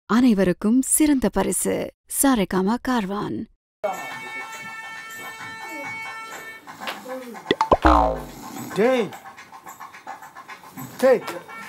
அனைவருக்கும் சிறந்த பரிசு சாரேகாமா கார்வான் டேய் டேய்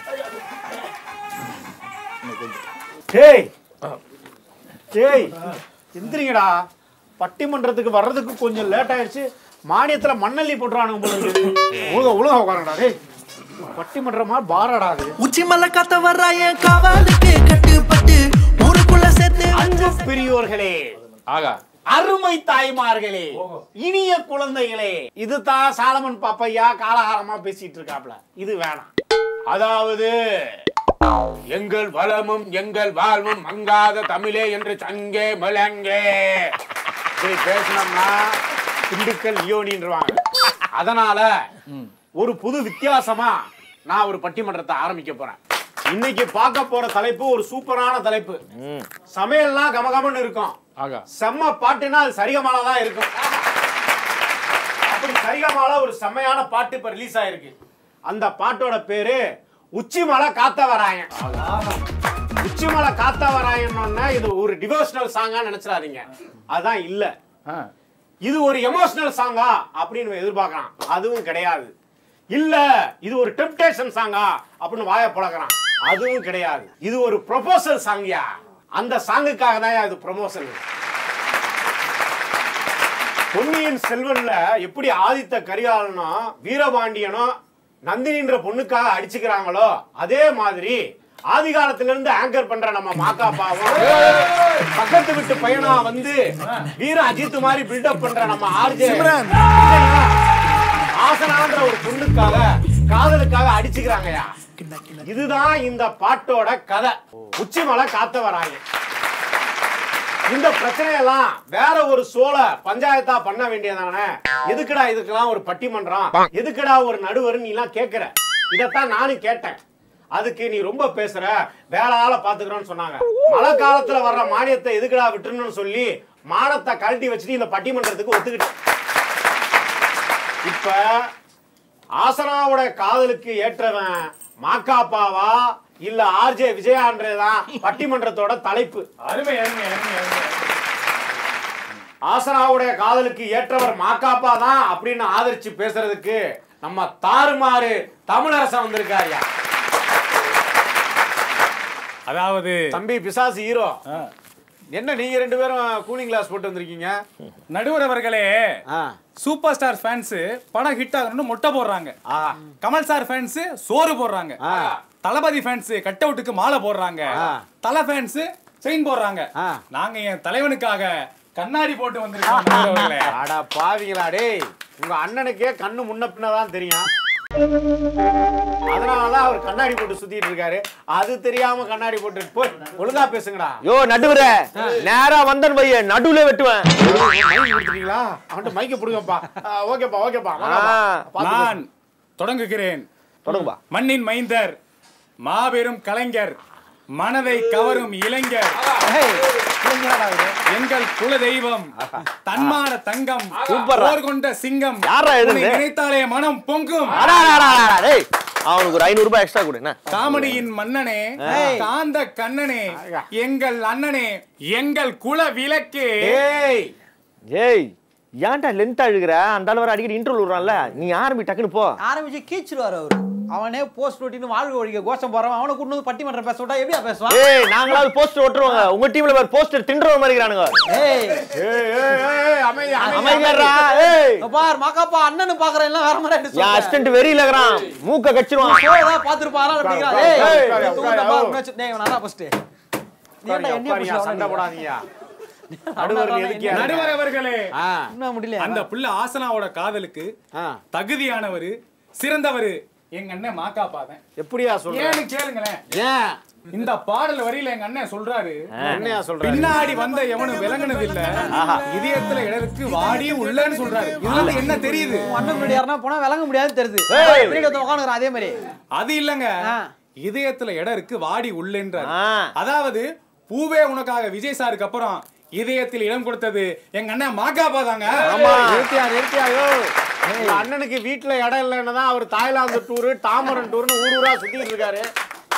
டேய் டேய் எந்திரிங்கடா பட்டிமன்றத்துக்கு வர்றதுக்கு கொஞ்சம் லேட் ஆயிடுச்சு மானியத்துல மண்ணள்ளி போட்டுறானுங்க போல இருக்கு ஒழுங்கா ஒழுங்கா உட்காரடா டேய் பட்டிமன்றமா பாரடா அது உச்சி மலை காத்த வர்றா என் காவலுக்கு கட்டுப்பட்டு ஊருக்குள்ள சேர்த்து அன்பு பெரியோர்களே ஆகா அருமை தாய்மார்களே இனிய குழந்தைகளே இதுதான் சாலமன் பாப்பையா காலகாலமா பேசிட்டு இருக்காப்ல இது வேணாம் அதாவது எங்கள் வளமும் எங்கள் வாழ்வும் மங்காத தமிழே என்று சங்கே மலங்கே இப்படி பேசினோம்னா திண்டுக்கல் லியோனின்றாங்க அதனால ஒரு புது வித்தியாசமா நான் ஒரு பட்டிமன்றத்தை ஆரம்பிக்க போறேன் இன்னைக்கு பார்க்க போற தலைப்பு ஒரு சூப்பரான தலைப்பு சமையல்லாம் கமகமன்னு இருக்கும் ஆகா செம்ம பாட்டுனா அது சரிகமாலா தான் இருக்கும் அப்படி சரிகமாலா ஒரு செம்மையான பாட்டு இப்ப ரிலீஸ் ஆயிருக்கு அந்த பாட்டோட பேரு உச்சிமலை காத்த வராயன் உச்சிமலை காத்த வராயன்னொன்னா இது ஒரு டிவோஷனல் சாங்கா நினைச்சிடாதீங்க அதான் இல்ல ஆ. இது ஒரு எமோஷனல் சாங்கா அப்படின்னு எதிர்பார்க்கறான் அதுவும் கிடையாது இல்ல இது ஒரு டெம்டேஷன் சாங்கா அப்படின்னு வாய பழகிறான் அதுவும் கிடையாது இது ஒரு ப்ரொபோசல் சாங்கியா அந்த சாங்குக்காக தான் இது ப்ரொமோஷன் பொன்னியின் செல்வன்ல எப்படி ஆதித்த கரிகாலனும் வீரபாண்டியனும் நந்தினின்ற பொண்ணுக்காக அடிச்சுக்கிறாங்களோ அதே மாதிரி ஆதி காலத்துல இருந்து ஆங்கர் பண்ற நம்ம மாக்காப்பாவும் பக்கத்து வீட்டு பையனா வந்து வீர அஜித் மாதிரி பில்டப் பண்ற நம்ம ஆர்ஜே ஆசனான்ற ஒரு பொண்ணுக்காக காதலுக்காக அடிச்சுக்கிறாங்கயா இதுதான் இந்த பாட்டோட கதை உச்சிமலை காத்த வராங்க இந்த பிரச்சனையெல்லாம் வேற ஒரு சோழ பஞ்சாயத்தா பண்ண வேண்டியதானே எதுக்குடா இதுக்கெல்லாம் ஒரு பட்டிமன்றம் எதுக்குடா ஒரு நடுவர் நீ எல்லாம் கேக்குற இதத்தான் நானும் கேட்டேன் அதுக்கு நீ ரொம்ப பேசுற வேலை ஆள பாத்துக்கிறோம்னு சொன்னாங்க மழை காலத்துல வர்ற மானியத்தை எதுக்குடா விட்டுறணும்னு சொல்லி மானத்தை கழட்டி வச்சுட்டு இந்த பட்டிமன்றத்துக்கு ஒத்துக்கிட்டேன் இப்ப ஆசனாவோட காதலுக்கு ஏற்றவன் மாக்காப்பாவா இல்ல ஆர்ஜே விஜயான்றதான் பட்டிமன்றத்தோட தலைப்பு அருமை அருமை அருமை அருமை ஆசனாவுடைய காதலுக்கு ஏற்றவர் மாக்காப்பா தான் அப்படின்னு ஆதரிச்சு பேசுறதுக்கு நம்ம தாறுமாறு தமிழரசன் வந்திருக்காருயா அதாவது தம்பி பிசாசு ஹீரோ என்ன நீங்க ரெண்டு பேரும் கூலிங் கிளாஸ் போட்டு வந்திருக்கீங்க நடுவர் அவர்களே ஆ. சூப்பர் ஸ்டார் ஃபேன்ஸ் படம் ஹிட் ஆகணும்னு மொட்டை போடுறாங்க ஆஹா. கமல் சார் ஃபேன்ஸ் சோறு போடுறாங்க ஆ. தளபதி ஃபேன்ஸ் கட் அவுட்டுக்கு மாலை போடுறாங்க ஆ. தலை ஃபேன்ஸ் செயின் போடுறாங்க ஆ. நாங்க என் தலைவனுக்காக கண்ணாடி போட்டு வந்திருக்கோம் நடுவர் அவர்களே. அட பாவிங்களா டேய் உங்க அண்ணனுக்கே கண்ணு முன்ன பின்னதான் தெரியும் அதனாலதான் அவர் கண்ணாடி போட்டு சுத்திட்டு இருக்காரு அது தெரியாம கண்ணாடி போட்டு போய் ஒழுங்கா பேசுங்கடா யோ நடுவுற நேரா வந்தன் பைய நடுவுல வெட்டுவேன் மைக் கொடுத்துட்டீங்களா அவன்கிட்ட மைக்க புடுங்கப்பா ஆ, ஓகேப்பா ஓகேப்பா வாங்கப்பா. ஆ. பார்த்து நான் தொடங்குகிறேன் தொடங்குப்பா மண்ணின் மைந்தர் மாபெரும் கலைஞர் மனதை கவரும் இளைஞர் எங்கள் குல தெய்வம் தன்மான தங்கம் சூப்பர்ரா. போர் கொண்ட சிங்கம் யார்ரா இது? உன்னை நினைத்தாலே மனம் பொங்கும் அடா, அடா, அடா, அடா, டேய் அவனுக்கு ஒரு ஐநூறு ரூபாய் எக்ஸ்ட்ரா கொடு என்ன காமெடியின் மன்னனே காந்த கண்ணனே எங்கள் அண்ணனே எங்கள் குல விளக்கே ஏய் ஏய் ஏன்டா லென்த் அழுகுற அந்த அளவு அடிக்கடி இன்டர்வல் விடுறான்ல நீ ஆரம்பி டக்குன்னு போ ஆரம்பிச்சு கீச்சிருவாரு அவரு அவனே போஸ்ட் ஓட்டின்னு வாழ்வு ஒழிக்க கோஷம் போறவன் அவனை கொண்டு வந்து பட்டிமன்றம் பேச விட்டா எப்படியா பேசுவான் ஏய் நாங்களாவது போஸ்டர் ஓட்டுருவாங்க உங்க டீம்ல வேற போஸ்டர் தின்றவ மாதிரி இருக்கிறானுங்க ஏய் ஏய் ஏய் ஏய் அமைதி அமைதி அமைதியாடா ஏய் இங்க பார் மாக்காப்பா அண்ணனு பாக்குறேன் எல்லாம் வேற மாதிரி ஆயிடுச்சு என் அசிஸ்டன்ட் வெறியில இருக்கிறான் மூக்க கச்சிருவான் ஏதாவது பாத்துருப்பாரா அப்படிங்கிறா உட்காரு, ஏய் உட்காரு, நீ தூங்குடா, உட்காரு. பா, முன்னாடி டேய் இவன் நல்லா ஃபர்ஸ்ட் நீ ஏன்டா என்னைய உட்காருங்க, புடிச்சு சண்டை அவனை போடாதீங்க நடுவர் எதுக்கியா நடுவர் அவர்களே ஆ என்ன முடியல அந்த புள்ள ஆசனாவோட காதலுக்கு ஆ தகுதியானவரு சிறந்தவரு எங்க அண்ணன் மாக்காப்பாதன் எப்படியா சொல்ற ஏன்னு கேளுங்களேன் ஏன் இந்த பாடல் வரியில எங்க அண்ணன் சொல்றாரு என்னையா சொல்ற பின்னாடி வந்த எவனும் விளங்குனது இல்ல இதயத்துல இடருக்கு வாடி உள்ளன்னு சொல்றாரு இதுல இருந்து என்ன தெரியுது உன் அண்ணன் முன்னாடி யாருன்னா போனா விளங்க முடியாது தெரியுது ஏய். பின்னாடி ஒருத்தன் உட்காந்துக்கிறான் அதே மாதிரி அது இல்லங்க ஆ. இதயத்துல இடம் இருக்கு வாடி உள்ளன்றாரு ஆ. அதாவது பூவே உனக்காக விஜய் சாருக்கு அப்புறம் இதயத்தில் இடம் கொடுத்தது எங்க அண்ணன் மாக்காப்பா தாங்க நிறுத்தியா நிறுத்தியாயோ உங்க அண்ணனுக்கு வீட்டுல இடம் இல்லைன்னு தான் அவர் தாய்லாந்து டூரு டாமரன் டூர்னு ஊர் ஊரா சுத்திட்டு இருக்காரு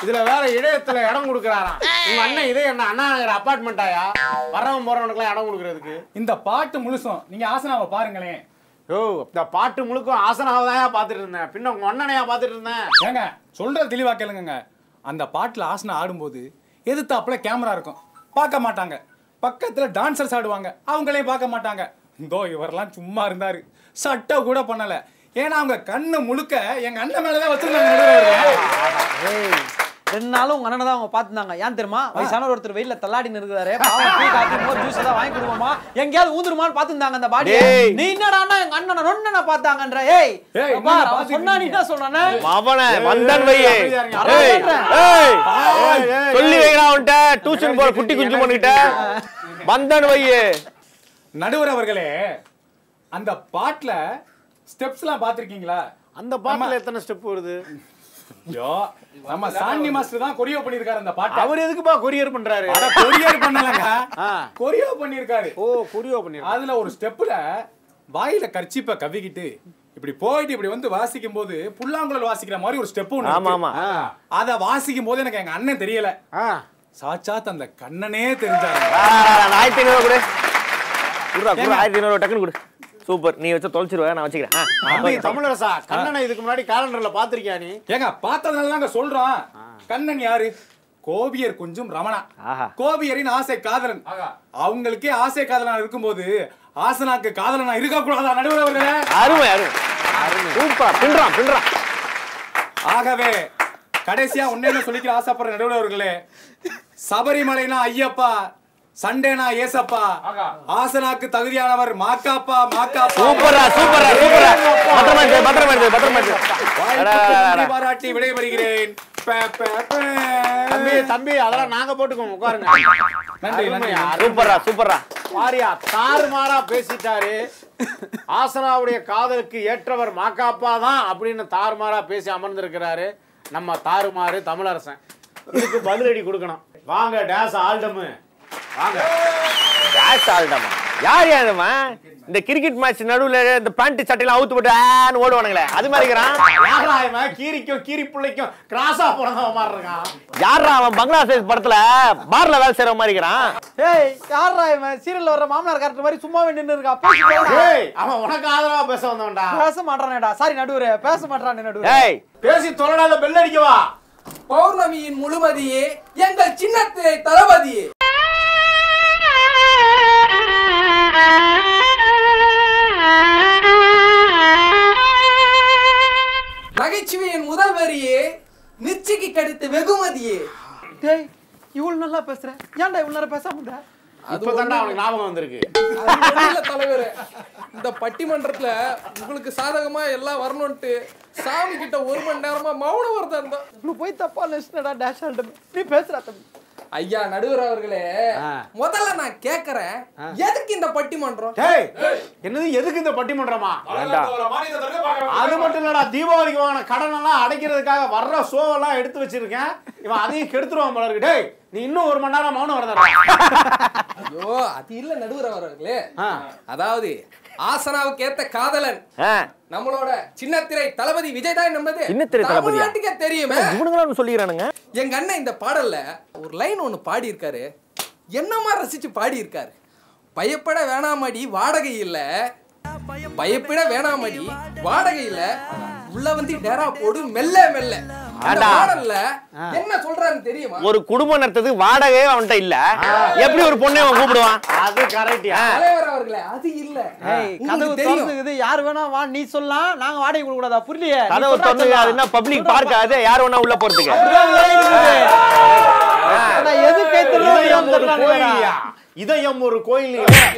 இதுல வேற இடையத்துல இடம் கொடுக்கறாராம் உங்க அண்ணன் இதே என்ன அண்ணா நகர் அபார்ட்மெண்டாயா வரவன் போறவனுக்குலாம் இடம் கொடுக்கறதுக்கு இந்த பாட்டு முழுசும் நீங்க ஆசனாவை பாருங்களேன் ஓ இந்த பாட்டு முழுக்க ஆசனாவை தான் பார்த்துட்டு இருந்தேன் பின்ன உங்க அண்ணனையா பார்த்துட்டு இருந்தேன் ஏங்க சொல்றது தெளிவா கேளுங்க அந்த பாட்டுல ஆசனா ஆடும்போது எதிர்த்தாப்புல கேமரா இருக்கும் பார்க்க மாட்டாங்க பக்கத்துல டான்சர்ஸ் ஆடுவாங்க அவங்களையும் பார்க்க மாட்டாங்க இந்தோ இவரெல்லாம் சும்மா இருந்தாரு சட்டை கூட பண்ணல ஏன்னா அவங்க கண்ணு முழுக்க எங்க அண்ணன் மேலதான் வச்சிருந்தாங்க நடுவர்களே. ஏய் ரெண்டு நாளும் உங்க அண்ணனை தான் அவங்க பார்த்துருந்தாங்க ஏன் தெரியுமா வயசானவர் ஒருத்தர் வெயில்ல தள்ளாடி நிற்கிறாரு பாவம் டீ காஃபி மோர் ஜூஸ் ஏதாவது வாங்கி கொடுப்போமா எங்கேயாவது ஊந்துருமான்னு பார்த்துருந்தாங்க அந்த பாடி டேய். நீ என்னடான்னா எங்க அண்ணனை நொண்ணனை பார்த்தாங்கன்ற ஏய் ஏய், அப்பா, என்னடா அவன் சொன்னா நீ என்ன சொல்றானே அவன வந்தன் வையே ஏய் ஏய் சொல்லி வைக்கிறா அவன்கிட்ட டியூஷன் போற குட்டி குஞ்சு பண்ணிட்ட வந்தன் வையே நடுவர் அவர்களே அந்த பாட்டுல ஸ்டெப்ஸ்லாம் பார்த்திருக்கீங்களா அந்த பாட்டுல எத்தனை ஸ்டெப் வருது ஐயோ நம்ம சாண்டி மாஸ்டர் தான் கொரியோ பண்ணிருக்காரு அந்த பாட்டை அவர் எதுக்குப்பா கொரியர் பண்றாரு அட கொரியர் பண்ணலங்க ஆ. கொரியோ பண்ணிருக்காரு ஓ கொரியோ பண்ணிருக்காரு அதுல ஒரு ஸ்டெப்ல வாயில கர்ச்சிப்ப கவிக்கிட்டு இப்படி போயிட்டு இப்படி வந்து வாசிக்கும் போது புல்லாங்குழல் வாசிக்கிற மாதிரி ஒரு ஸ்டெப் ஒண்ணு ஆமா இருக்கு. ஆமா அத வாசிக்கும் போது எனக்கு எங்க அண்ணன் தெரியல ஆ சாச்சாத் அந்த கண்ணனே தெரிஞ்சாரு ஆ, ஆயிரத்தி ஐநூறு கொடு குடுறா குடுறா ஆயிரத்தி ஐநூறு டக்குன்னு கொடு சூப்பர் நீ வச்சு தொலைச்சிருவ நான் வச்சுக்கிறேன் ஆ, ஆ, தம்பி okay. தமிழரசா கண்ணனை இதுக்கு முன்னாடி காலண்டர்ல பாத்திருக்கியா நீ ஏங்க பார்த்ததுனால நாங்க சொல்றோம் கண்ணன் யாரு கோபியர் கொஞ்சம் ரமணா ஆஹா. கோபியரின் ஆசை காதலன் அவங்களுக்கே ஆசை காதலனா இருக்கும்போது ஆசனாக்கு காதலனா இருக்க கூடாதா நடுவர் அவர்களே அருமை அருமை சூப்பர் பின்றான் பின்றான் ஆகவே கடைசியா ஒன்னே சொல்லிக்கிற ஆசைப்படுற நடுவர் அவர்களே சபரிமலைனா ஐயப்பா சண்டேனா ஏசப்பா ஆசனாக்கு தகுதியானவர் மாக்காப்பா மாக்காப்பா சூப்பரா சூப்பரா சூப்பரா பத்திரமா இருக்கு பத்திரமா இருக்கு பத்திரமா இருக்கு அடா, வாய்ப்புக்கு அடா, நன்றி அடா. பாராட்டி விடைபெறுகிறேன் பே, பே, பே. தம்பி தம்பி அதெல்லாம் நாங்க போட்டுக்கோம் உட்காருங்க நன்றி நன்றி அருமையா, சூப்பரா சூப்பரா வாரியா தாறுமாறா பேசிட்டாரு ஆசனாவுடைய காதலுக்கு ஏற்றவர் மாக்காப்பா தான் அப்படின்னு தாறுமாறா பேசி அமர்ந்திருக்கிறாரு நம்ம தாறுமாறு தமிழரசன் இதுக்கு பதிலடி கொடுக்கணும் வாங்க டேஸ் ஆல்டமு வாங்க டேஷ் ஆல்டமா யார் யாருமா இந்த கிரிக்கெட் மேட்ச் நடுவுல இந்த பேண்ட் சட்டையெல்லாம் அவுத்து போட்டு ஆன்னு ஓடுவானுங்களே அது மாதிரி இருக்கிறான் யாரா இவன் கீரிக்கும் கீரி பிள்ளைக்கும் கிராஸா பிறந்தவன் மாதிரி இருக்கான் யாரா அவன் பங்களாதேஷ் படத்துல பார்ல வேலை செய்யற மாதிரி இருக்கிறான் ஏய் யாரா இவன் சீரியல்ல வர மாமனார் கேரக்டர் மாதிரி சும்மாவே நின்னு இருக்கா பேசி போடா. ஏய் அவன் உனக்கு ஆதரவா பேச வந்தவன்டா பேச மாட்டானேடா சாரி நடுவரே பேச மாட்டானே நடுவரே ஏய் பேசி தொலைடாத பெல் அடிக்கவா பௌர்ணமியின் முழுமதியே எங்கள் சின்னத்திரை தளபதியே நகைச்சுவையின் முதல் வரியே மிர்ச்சிக்கு கிடைத்த வெகுமதியே டேய் இவ்வளவு நல்லா பேசுற ஏன்டா இவ்வளவு நேரம் பேசாம இருந்த இப்பதான்டா அவனுக்கு ஞாபகம் வந்திருக்கு அது ஒண்ணும் இல்ல தலைவரே இந்த பட்டிமன்றத்துல உங்களுக்கு சாதகமா எல்லாம் வரணும்ட்டு சாமி கிட்ட ஒரு மணி நேரமா மௌன விரதம் இருந்தோம் இப்படி போய் தப்பா நினைச்சுடா டேஷ் ஆல்டம் நீ பேசுறா தம்பி ஐயா நடுவர் அவர்களே முதல்ல நான் கேக்குறேன் எதுக்கு இந்த பட்டிமன்றம் டேய் என்னது எதுக்கு இந்த பட்டிமன்றமா அது மட்டும் இல்லடா தீபாவளிக்கு வாங்கின கடன் எல்லாம் அடைக்கிறதுக்காக வர்ற ஷோவெல்லாம் எடுத்து வச்சிருக்கேன் இவன் அதையும் கெடுத்துருவான் போல இருக்கு டேய் நீ இன்னும் ஒரு மணி நேரம் மௌனம் வரதா ஐயோ அது இல்ல நடுவர் அவர்களே அதாவது ஆசனாவுக்கு ஏத்த காதலன் ஆ, நம்மளோட சின்னத்திரை தளபதி விஜய் தான் என்பது சின்னத்திரை தளபதியா? தமிழ்நாட்டுக்கே தெரியுமே இவனுங்களும் சொல்லிக்கிறானுங்க எங்க அண்ணன் இந்த பாடல்ல ஒரு லைன் ஒன்னு பாடி இருக்காரு என்னமா ரசிச்சு பாடி இருக்காரு பயப்பட வேணாமடி வாடகை இல்ல பயப்பட வேணாமடி வாடகை இல்ல உள்ள வந்து டேரா போடு மெல்ல மெல்ல அந்த ஏண்டா? பாடல்ல என்ன சொல்றாருன்னு தெரியுமா ஒரு குடும்பம் நடத்துறதுக்கு வாடகையே அவன்கிட்ட இல்ல எப்படி ஒரு பொண்ணை அவன் கூப்பிடுவான் அது கரெக்டியா தலைவர் அவர்களே அது இல்ல ஏய் கதவு உங்களுக்கு தெரியும் திறந்துக்குது யார் வேணா வா நீ சொல்லலாம் நாங்க வாடகை கொடுக்க கூடாதா புரியலையே நீ கதவு சொல்றா திறந்து சொல்லலாம். அது என்ன பப்ளிக் பார்க் அது யார் வேணா உள்ள போறதுக்கு அப்படிதான் வேலை இருக்குது. ஆனா எது கை இதயம் ஒரு தருவாங்க கோயிலியா இதயம் ஒரு கோயில்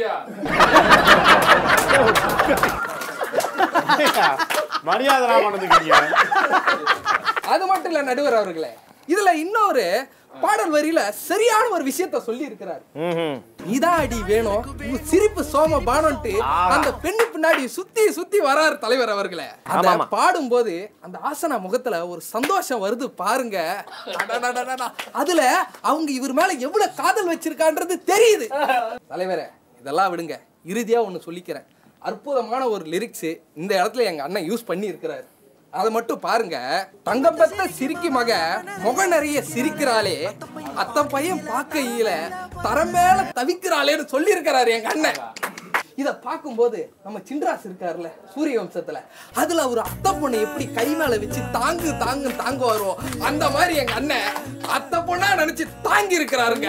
மரியாதை ராமனதுக்கு அது மட்டும் இல்ல நடுவர் அவர்களே இதுல இன்னொரு பாடல் வரியில சரியான ஒரு விஷயத்த சொல்லி இருக்கிறார் ம்ஹும். இதான் அடி வேணும் உன் சிரிப்பு சோம பானம்ட்டு அந்த பெண்ணு பின்னாடி சுத்தி சுத்தி வராரு தலைவர் அவர்களே அந்த ஆமாமா. பாடும்போது அந்த ஆசனா முகத்துல ஒரு சந்தோஷம் வருது பாருங்க அடடடடடா. அதுல அவங்க இவர் மேல எவ்வளவு காதல் வச்சிருக்கான்றது தெரியுது தலைவரே இதெல்லாம் விடுங்க இறுதியா ஒண்ணு சொல்லிக்கிறேன் அற்புதமான ஒரு லிரிக்ஸ் இந்த இடத்துல எங்க அண்ணன் யூஸ் பண்ணி இருக்கிறாரு அதை மட்டும் பாருங்க தங்கம் பெத்த சிரிக்கி மக முக நிறைய சிரிக்கிறாளே அத்த பையன் பார்க்கையில தரம் மேல தவிக்கிறாளேன்னு சொல்லி இருக்கிறாரு எங்க அண்ணன் இத பார்க்கும்போது நம்ம சின்ராஸ் இருக்காருல்ல சூரிய வம்சத்துல அதுல ஒரு அத்தை பொண்ணை எப்படி கை மேல வச்சு தாங்கு தாங்கு தாங்க வரும் அந்த மாதிரி எங்க அண்ணன் அத்தை பொண்ணா நினைச்சு தாங்கி இருக்கிறாருங்க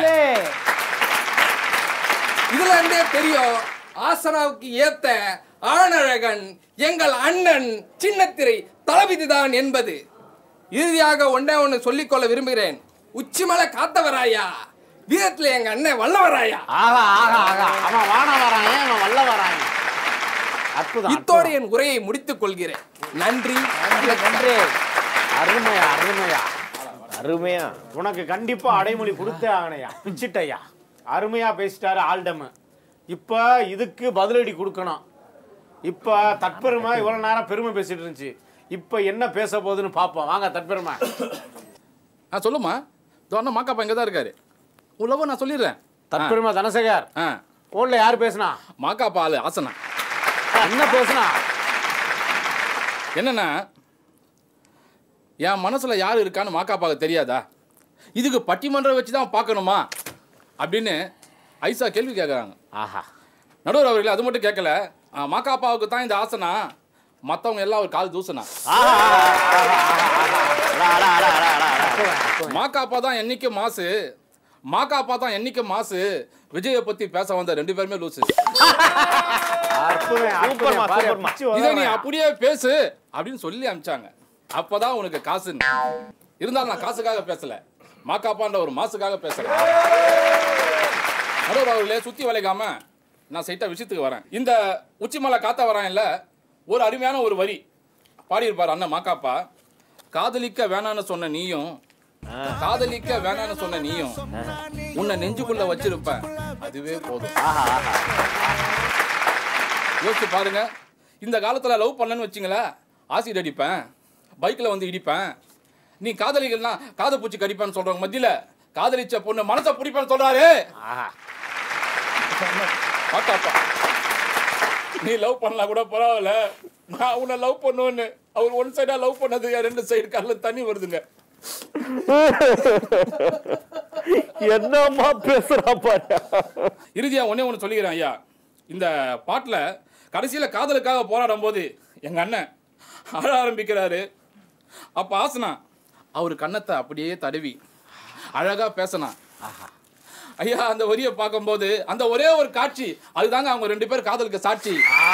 இதுல இருந்தே தெரியும் ஆசனாவுக்கு ஏத்த ஆணழகன் எங்கள் அண்ணன் சின்னத்திரை தளபதி தான் என்பது இறுதியாக ஒன்றே ஒன்று சொல்லிக்கொள்ள விரும்புகிறேன் உச்சிமலை காத்தவராயா வீரத்துல எங்க அண்ணன் வல்லவராயா ஆகா ஆகா ஆகா அவன் வான வராங்க அவன் வல்ல வராங்க அற்புதம் இத்தோடு என் உரையை முடித்துக் கொள்கிறேன் நன்றி நன்றி அருமையா அருமையா அருமையா உனக்கு கண்டிப்பா அடைமொழி கொடுத்தே ஆகணையா பிச்சிட்டையா அருமையா பேசிட்டாரு ஆல்டம் இப்ப இதுக்கு பதிலடி கொடுக்கணும் இப்ப தற்பெருமை இவ்வளவு நேரம் பெருமை பேசிட்டு இருந்துச்சு இப்ப என்ன பேச போகுதுன்னு பாப்போம் வாங்க தற்பெருமை ஆ சொல்லுமா இதோ அண்ணன் மாக்காப்பா இங்கே தான் இருக்காரு உள்ளவோ நான் சொல்லிடுறேன் தற்பெருமை தனசேகர் ஆ போன்ல யார் பேசுனா மாக்காப்பா ஆளு ஆசனா என்ன பேசுனா என்னன்னா என் மனசுல யார் இருக்கான்னு மாக்காப்பாவுக்கு தெரியாதா இதுக்கு பட்டிமன்றம் வச்சு தான் பார்க்கணுமா அப்படின்னு ஐசா கேள்வி கேட்குறாங்க ஆஹா நடுவர் அவர்களே அது மட்டும் கேட்கல ஆ, மாக்காப்பாவுக்கு தான் இந்த ஆசனா மற்றவங்க எல்லாம் ஒரு கால் தூசனா மாக்காப்பா தான் என்னைக்கு மாசு மாக்காப்பா தான் என்னைக்கு மாசு விஜயை பத்தி பேச வந்த ரெண்டு பேருமே லூசு அற்புதம் சூப்பர்மா, அற்புதம் பாரு, சூப்பர்மா. பிச்சு இதை நீ உதறாயா. அப்படியே பேசு அப்படின்னு சொல்லி அனுப்பிச்சாங்க அப்பதான் உனக்கு காசு இருந்தாலும் நான் காசுக்காக பேசல மாக்காப்பான்ற ஒரு மாசுக்காக பேசுறேன் நடுவர் அவர்களே சுத்தி வளைக்காம நான் சைட்டா விஷயத்துக்கு வரேன் இந்த உச்சிமலை காத்த வரான்ல ஒரு அருமையான ஒரு வரி பாடியிருப்பார் அண்ணன் மாக்காப்பா காதலிக்க வேணான்னு சொன்ன நீயும் காதலிக்க வேணான்னு சொன்ன நீயும் உன்னை நெஞ்சுக்குள்ள வச்சிருப்பேன் அதுவே போதும் யோசிச்சு பாருங்க இந்த காலத்துல லவ் பண்ணேன்னு வச்சுங்களேன் ஆசிட் அடிப்பேன் பைக்ல வந்து இடிப்பேன் நீ காதலிகள்னா காத பூச்சி கடிப்பேன்னு சொல்றவங்க மத்தியில காதலிச்ச பொண்ணு மனசை பிடிப்பேன்னு சொல்றாரு ஆஹா பாத்தாப்பா நீ லவ் பண்ணலாம் கூட பரவாயில்ல நான் உன்னை லவ் பண்ணுவேன்னு அவர் ஒன் சைடா லவ் பண்ணது என் ரெண்டு சைடு கல்ல தண்ணி வருதுங்க என்னம்மா பேசுறா பாரு இறுதியா ஒண்ணே ஒன்று சொல்லிக்கிறேன் ஐயா இந்த பாட்டில் கடைசியில் காதலுக்காக போராடும் போது எங்கள் அண்ணன் அழ ஆரம்பிக்கிறாரு அப்போ ஆசனா அவர் கன்னத்தை அப்படியே தடவி அழகா பேசினா ஐயா அந்த வரியை பார்க்கும்போது அந்த ஒரே ஒரு காட்சி அதுதாங்க அவங்க ரெண்டு பேரும் காதலுக்கு சாட்சி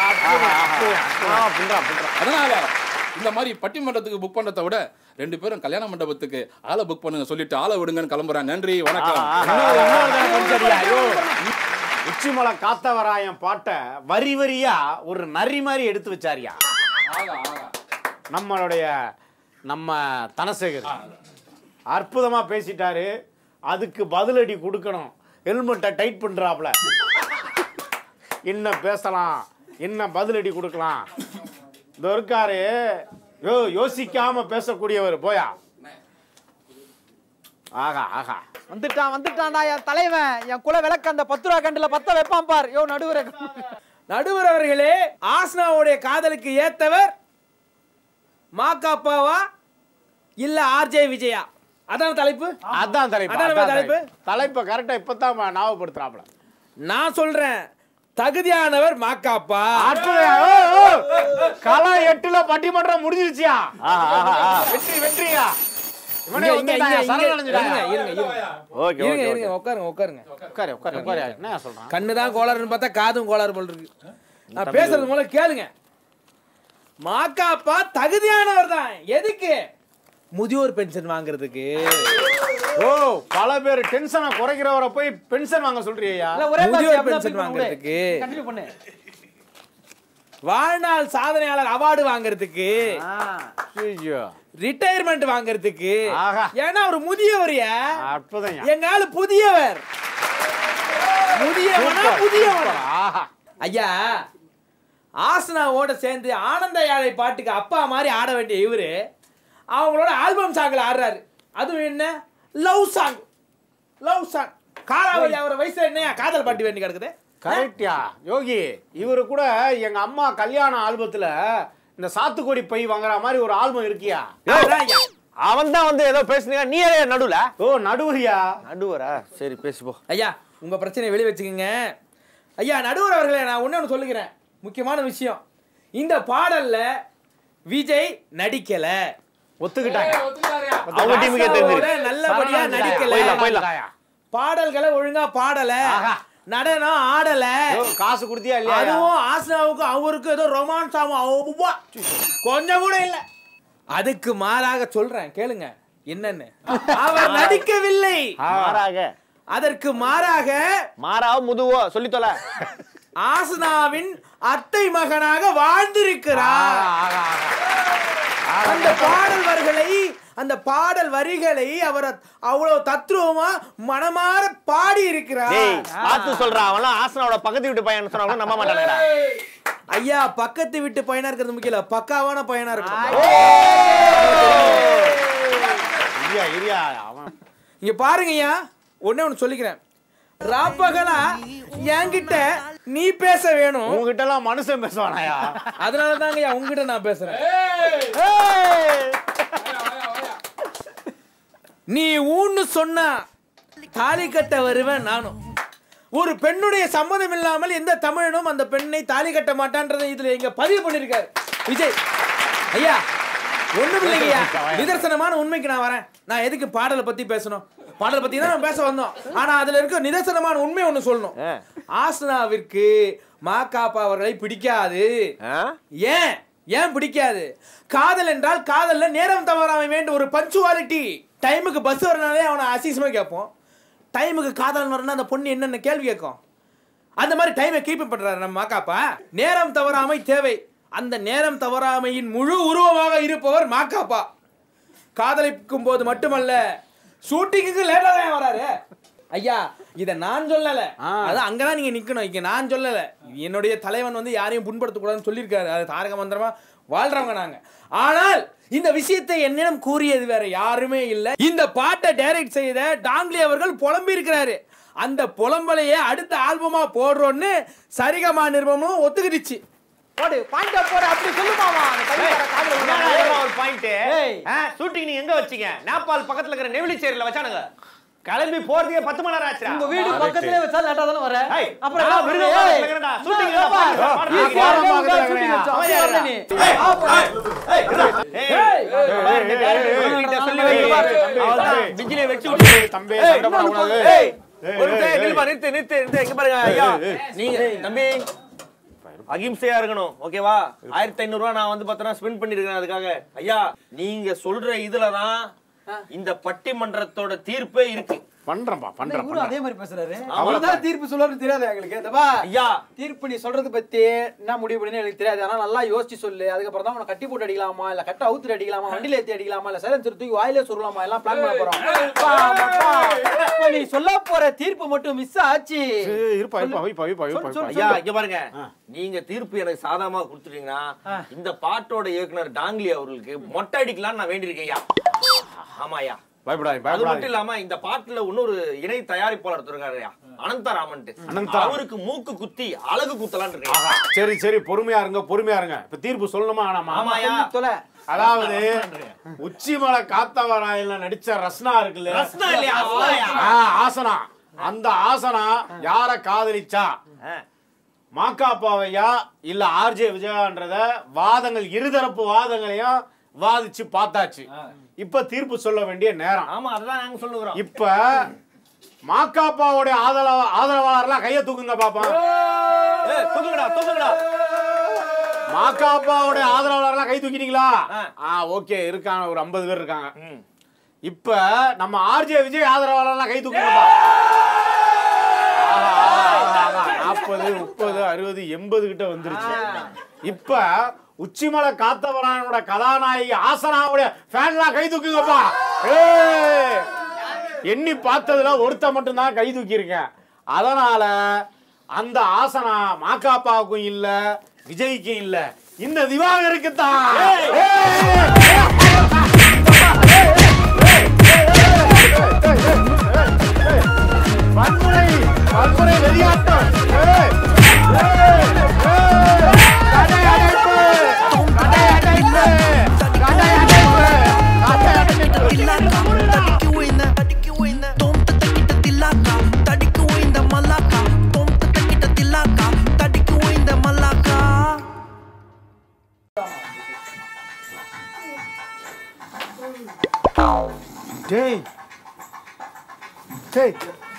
அதனால இந்த மாதிரி பட்டிமன்றத்துக்கு புக் பண்றதை விட ரெண்டு பேரும் கல்யாண மண்டபத்துக்கு ஆளை புக் பண்ணுங்க சொல்லிட்டு ஆளை விடுங்கன்னு கிளம்புறேன் நன்றி வணக்கம் இன்னொரு இன்னொரு தடவை கொஞ்சம் ஐயோ உச்சிமலை காத்தவராயன் பாட்டை வரி வரியா ஒரு நரி மாதிரி எடுத்து வச்சாரியா நம்மளுடைய நம்ம தனசேகர் அற்புதமா பேசிட்டாரு அதுக்கு பதிலடி கொடுக்கணும் ஹெல்மெட்டை டைட் பண்றாப்ல என்ன பேசலாம் என்ன பதிலடி கொடுக்கலாம் இந்த இருக்காரு யோ யோசிக்காம பேசக்கூடியவர் போயா ஆகா ஆகா வந்துட்டான் வந்துட்டான்டா என் தலைவன் என் குல விளக்கு அந்த பத்து ரூபா கண்டுல பத்த வைப்பான் பார் யோ நடுவரே நடுவர் அவர்களே ஆஸ்னாவுடைய காதலுக்கு ஏத்தவர் மாக்காப்பாவா இல்ல ஆர்ஜே விஜயா அதான் தலைப்பு அதான் தலைப்பு அதான் அதான் தலைப்பு? தலைப்பு தலைப்பை கரெக்டா இப்பதான் ஞாபகப்படுத்துறாப்ல நான் சொல்றேன் தகுதியானவர் மாக்காப்பா அற்புதம். ஓ, ஓ. கள எட்டுல பட்டிமன்றம் முடிஞ்சிருச்சியா வெற்றி வெற்றியா இவனே இங்க, இங்க, ஒத்துக்கிட்டாயா? இங்க, சரணடைஞ்சிட்டாயா? இருங்க, இருங்க, இருங்க. ஓகே இருங்க ஓகே இருங்க உட்காருங்க உட்காருங்க உட்காரு உட்காரு உட்காரு என்ன சொல்றான் கண்ணு தான் கோளாறுன்னு பார்த்தா காதும் கோளாறு போல் இருக்கு நான் பேசுறது மூலம் கேளுங்க மாக்காப்பா தகுதியானவர் தான் எதுக்கு முதியோர் பென்ஷன் வாங்குறதுக்கு ஓ பல பேர் டென்ஷனை குறைக்கிறவரை போய் பென்ஷன் வாங்க சொல்றியா இல்ல ஒரே முதியோர் பாத்து பென்ஷன் அப்படியே வாங்குறதுக்கு கண்டினியூ பண்ணு வாழ்நாள் சாதனையாளர் அவார்டு வாங்குறதுக்கு ஐயோ ரிட்டையர்மெண்ட் வாங்குறதுக்கு ஆஹா. ஏன்னா ஒரு முதியவரியா அற்புதம் எங்க ஆளு புதியவர் முதியவனா புதியவனா ஆஹா ஐயா ஆசனாவோட சேர்ந்து ஆனந்த யாழை பாட்டுக்கு அப்பா மாதிரி ஆட வேண்டிய இவரு அவங்களோட ஆல்பம் சாங்ல ஆடுறாரு அதுவும் என்ன லவ் சாங் லவ் சாங் காலாவதி அவர் வயசுல என்ன காதல் பாட்டு வேண்டி கிடக்குது கரெக்டியா யோகி இவரு கூட எங்க அம்மா கல்யாண ஆல்பத்துல இந்த சாத்துக்குடி பை வாங்குற மாதிரி ஒரு ஆல்பம் இருக்கியா அவன் தான் வந்து ஏதோ பேசுனீங்க நீ ஏன் நடுவுல ஓ நடுவரியா நடுவரா சரி பேசு போ ஐயா உங்க பிரச்சனையை வெளியே வச்சுக்கோங்க ஐயா நடுவர் அவர்களே நான் ஒண்ணு ஒன்று சொல்லுகிறேன் முக்கியமான விஷயம் இந்த பாடல்ல விஜய் நடிக்கல ஒத்துக்கிட்டாங்க அவங்க டீமுக்கே தெரிஞ்சிருக்கு ஆசாவோட நல்லபடியா சரண் நடிக்கல போயிடலாம், போயிடலாம். பாடல்களை ஒழுங்கா பாடல ஆஹா. நடனம் ஆடல ஓ, காசு கொடுத்தியா இல்லையா அதுவும் ஆசனாவுக்கும் அவருக்கும் ஏதோ ரொமான்ஸ் ஆகும் அவ்வா. கொஞ்சம் கூட இல்ல அதுக்கு மாறாக சொல்றேன் கேளுங்க என்னன்னு அவர் நடிக்கவில்லை மாறாக அதற்கு மாறாக மாறாவோ முதுவோ சொல்லி தொலை ஆசனாவின் அத்தை மகனாக வாழ்ந்திருக்கிறார் அந்த பாடல் வரிகளை அந்த பாடல் வரிகளை அவர் அவ்வளவு தத்ரூபமா மனமாற பாடி இருக்கிறார் டேய் பார்த்து சொல்றான் அவன்லாம் ஆசனாவோட பக்கத்து வீட்டு பையன் சொன்னா கூட நம்ப மாட்டானுடா ஐயா பக்கத்து வீட்டு பையனா இருக்கிறது முக்கியம் இல்ல பக்காவான பையனா இருக்கணும் இரியா இரியா அவன் இங்க பாருங்க ஐயா ஒண்ணே ஒண்ணு சொல்லிக்கிறேன் ராப்பகலா என்கிட்ட நீ பேச வேணும் உங்ககிட்ட எல்லாம் மனுஷன் பேசுவானாயா அதனால தாங்க ஐயா உங்ககிட்ட நான் பேசுறேன் நீ ஊன்னு சொன்னா தாலி கட்ட வருவேன் நானும் ஒரு பெண்ணுடைய சம்மதம் இல்லாமல் எந்த தமிழனும் அந்த பெண்ணை தாலி கட்ட மாட்டான்றதை இதுல இங்க பதிவு பண்ணிருக்காரு விஜய் ஐயா ஒண்ணும் இல்லைங்கய்யா நிதர்சனமான உண்மைக்கு நான் வரேன் நான் எதுக்கு பாடலை பத்தி பேசணும் பாடலை பத்தி தான் நம்ம பேச வந்தோம் ஆனா அதுல இருக்க நிதர்சனமான உண்மை ஒண்ணு சொல்லணும் ஆசனாவிற்கு மாக்காப்பா அவர்களை பிடிக்காது ஏன் ஏன் பிடிக்காது காதல் என்றால் காதல்ல நேரம் தவறாம வேண்டும் ஒரு பஞ்சுவாலிட்டி டைமுக்கு பஸ் வரனாலே அவனை அசிசமா கேட்போம் டைமுக்கு காதல் வரணும் அந்த பொண்ணு என்னென்ன கேள்வி கேட்கும் அந்த மாதிரி டைமை கீப் பண்றாரு நம்ம மாக்காப்பா நேரம் தவறாமை தேவை அந்த நேரம் தவறாமையின் முழு உருவமாக இருப்பவர் மாக்காப்பா காதலிக்கும் போது மட்டுமல்ல ஷூட்டிங்குக்கு லேட்டா தான் வராரு ஐயா இத நான் சொல்லல அது அங்கதான் நீங்க நிக்கணும் இங்க நான் சொல்லல இது என்னுடைய தலைவன் வந்து யாரையும் புண்படுத்த கூடாதுன்னு சொல்லியிருக்காரு அது தாரக மந்திரமா வாழ்றவங்க நாங்க ஆனால் இந்த விஷயத்தை என்னிடம் கூறியது வேற யாருமே இல்ல இந்த பாட்டை டைரக்ட் செய்த டாங்லி அவர்கள் புலம்பி இருக்கிறாரு அந்த புலம்பலையே அடுத்த ஆல்பமா போடுறோன்னு சரிகமா நிறுவனமும் ஒத்துக்கிடுச்சு போடு பாயிண்ட் போடு அப்படி சொல்லுமாமா அந்த கைக்கார காதுல விழுந்தாங்க. ஒரு பாயிண்ட் ஏய். ஷூட்டிங் நீங்க எங்க வச்சீங்க நேபாள் பக்கத்துல இருக்கிற நெவிலிச்சேரியில வச்சானுங்க கிளம்பி போறதுக்கே பத்து மணி நேரம் ஆச்சுடா உங்க வீடு பக்கத்துலயே வச்சா லேட்டா தானே வர ஏய், அப்புறம் நான் என்ன விருது பண்ணுவ? வாங்க ஏய், இருக்கிறேன்டா. என்ன shooting ஏப்பா? எல்லாம் பாருங்க. நீ பாருங்க. பாருங்க, பாருங்க. உங்க shooting வச்சோம். அமைதியா அப்படியே இருடா. வரல நீ. ஆப்பா. பாரு, இந்த director கிட்ட சொல்லி வைங்க பாரு. தம்பி, அவன்தான் தம்பி. பிஜிலியை வெச்சு விட்டு. தம்பி ஏய், சண்டை போடக்கூடாது ஏய், ஒரு நிமிஷம், நில்லுப்பா, நிறுத்து, நிறுத்து, நிறுத்து. இங்க பாருங்க, ஐயா. நீங்க, தம்பி, அகிம்சையா இருக்கணும் ஓகேவா ஆயிரத்தி ஐநூறு ரூபாய் நான் வந்து பார்த்தா ஸ்பெண்ட் பண்ணிருக்கேன் அதுக்காக ஐயா நீங்க சொல்ற இதுலதான் இந்த பட்டிமன்றத்தோட தீர்ப்பே இருக்கு பண்றேன்பா பண்றேன் இவரும் பண்றேன். அதே மாதிரி பேசுறாரு அவர்தான் தீர்ப்பு சொல்லுவாருன்னு தெரியாது எங்களுக்கு இந்தப்பா ஐயா தீர்ப்பு நீ சொல்றது பத்தி என்ன முடிவு பண்ணி எனக்கு தெரியாது ஆனா நல்லா யோசிச்சு சொல்லு அதுக்கப்புறம் தான் உன கட்டி போட்டு அடிக்கலாமா இல்ல கட்ட அவுத்து அடிக்கலாமா வண்டியில ஏத்தி அடிக்கலாமா இல்ல சைலன்சர் தூக்கி வாயிலே சொல்லலாமா எல்லாம் பிளான் பண்ண போறோம் அப்பா, அப்பா. இப்ப நீ சொல்ல போற தீர்ப்பு மட்டும் மிஸ் ஆச்சு ஏய், இருப்பா இருப்பா வைப்பா வைப்பா வைப்பா சொல்லு, சொல்லு. ஐயா இங்க பாருங்க நீங்க தீர்ப்பு எனக்கு சாதகமா கொடுத்துட்டீங்கன்னா இந்த பாட்டோட இயக்குனர் டாங்லி அவர்களுக்கு மொட்டை அடிக்கலாம்னு நான் வேண்டியிருக்கேன் ஐயா ஆமா ஐயா பயப்படாதீங்க அது மட்டும் பயப்படாதீங்க இல்லாம இந்த பாட்டுல இன்னொரு இணை தயாரிப்பாளர் இருக்காரு அனந்தராமன்ட்டு அனந்தராமன். அவருக்கு மூக்கு குத்தி அழகு குத்தலான்னு இருக்கேன் ஆஹா, சரி சரி பொறுமையா இருங்க பொறுமையா இருங்க இப்ப தீர்ப்பு சொல்லணுமா வேணாமா ஆமாயா தொலை அதாவது உச்சிமலை காத்தவராயில நடிச்ச ரஸ்னா இருக்குல்ல ரஸ்னா இல்லையா ஆசனாயா? ஆ, ஆசனா அந்த ஆசனா யார காதலிச்சா மாக்காப்பாவையா இல்ல ஆர்ஜே விஜயான்றத வாதங்கள் இருதரப்பு வாதங்களையும் வாதிச்சு பார்த்தாச்சு இப்ப தீர்ப்பு சொல்ல வேண்டிய நேரம் ஆமா அதான் நாங்க சொல்லுகிறோம் இப்ப மாக்காப்பாவுடைய ஆதரவ ஆதரவாளர்லாம் கைய தூக்குங்க பாப்போம் ஏய், தூக்குங்கடா தூக்குங்கடா மாக்காப்பாவுடைய ஆதரவாளர்லாம் கை தூக்கிட்டீங்களா ஆ. ஆ ஓகே இருக்காங்க ஒரு 50 பேர் இருக்காங்க இப்ப நம்ம ஆர்ஜே விஜய் ஆதரவாளர்லாம் கை தூக்குங்கப்பா நாற்பது முப்பது அறுபது எண்பது கிட்ட வந்துருச்சு இப்ப உச்சிமலை காத்தவரானோட கதாநாயகி ஆசனாவுடைய ஃபேன்லாம் கை தூக்குங்கப்பா ஏய்! எண்ணி பார்த்ததுல ஒருத்த மட்டும்தான் கை தூக்கி இருக்கேன் அதனால அந்த ஆசனா மாக்காப்பாவுக்கும் இல்ல விஜய்க்கும் இல்ல இந்த திவாகருக்கு தான் வன்முறை வன்முறை வெளியாட்டம் ஏய்! ஏய்! ஏய்! கடை அடைப்பு! கடை டேய் டேய்